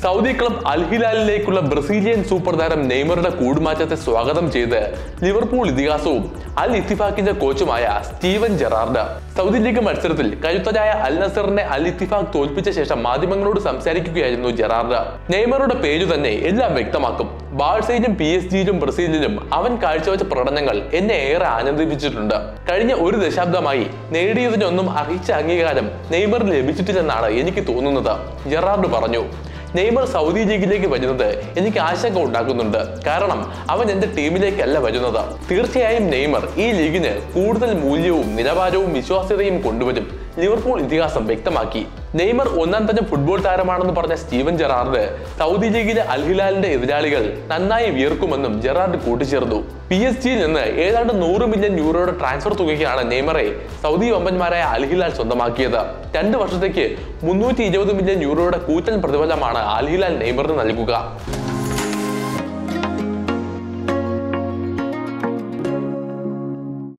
Saudi club Al ഹിലാലിലേക്കുള്ള Brazilian super താരം നെയ്മറുടെ കൂടുമാറ്റത്തെ സ്വാഗതം ചെയ്ത് ലിവർപൂൾ ഇതിഹാസവും അൽ ഇത്തിഫാക്കിന്റെ കോച്ചുമായ സ്റ്റീവൻ ജെറാർഡ് സൗദി ലീഗ് മത്സരത്തിൽ കരുത്തരായ അൽ നസറിനെ അൽ ഇത്തിഫാഖ് തോൽപ്പിച്ച ശേഷം മാധ്യമങ്ങളോട് സംസാരിക്കുകയായിരുന്നു ജെറാർഡ് നെയ്മറുടെ പേര് തന്നെ എല്ലാം വ്യക്തമാക്കും ബാഴ്സയിലും പി എസ് ജിയിലും ബ്രസീലിലും അവൻ കാഴ്ചവെച്ച പ്രകടനങ്ങൾ എന്നെ ഏറെ ആനന്ദിപ്പിച്ചിട്ടുണ്ട് കഴിഞ്ഞ ഒരു ദശാബ്ദമായി നേടിയതിനൊന്നും അർഹിച്ച അംഗീകാരം നെയ്മറിന് ലഭിച്ചിട്ടില്ലെന്നാണ് എനിക്ക് തോന്നുന്നത് ജെറാർഡ് പറഞ്ഞു നെയ്മർ സൗദി ലീഗിലേക്ക് വരുന്നത് എനിക്ക് ആശങ്ക ഉണ്ടാക്കുന്നുണ്ട് കാരണം അവൻ എന്റെ ടീമിലേക്കല്ല വരുന്നത് തീർച്ചയായും നെയ്മർ ഈ ലീഗിന് കൂടുതൽ മൂല്യവും നിലവാരവും വിശ്വാസ്യതയും കൊണ്ടുവരും ലിവർപൂൾ ഇതിഹാസം വ്യക്തമാക്കി നെയ്മർ ഒന്നാം തരം ഫുട്ബോൾ താരമാണെന്ന് പറഞ്ഞ സ്റ്റീവൻ ജെറാർഡ് സൗദി ലീഗിലെ അൽഹിലാലിന്റെ എതിരാളികൾ നന്നായി വിയർക്കുമെന്നും ജെറാർഡ് കൂട്ടിച്ചേർത്തു പി എസ് ജിയിൽ നിന്ന് ഏതാണ്ട് നൂറ് മില്യൺ യൂറോയുടെ ട്രാൻസ്ഫർ തുകയ്ക്കാണ് നെയ്മറെ സൗദി വമ്പന്മാരായ അൽഹിലാൽ സ്വന്തമാക്കിയത് രണ്ട് വർഷത്തേക്ക് മുന്നൂറ്റി ഇരുപത് മില്യൺ യൂറോയുടെ കൂറ്റൻ പ്രതിഫലമാണ് അൽഹിലാൽ നെയ്മറിന് നൽകുക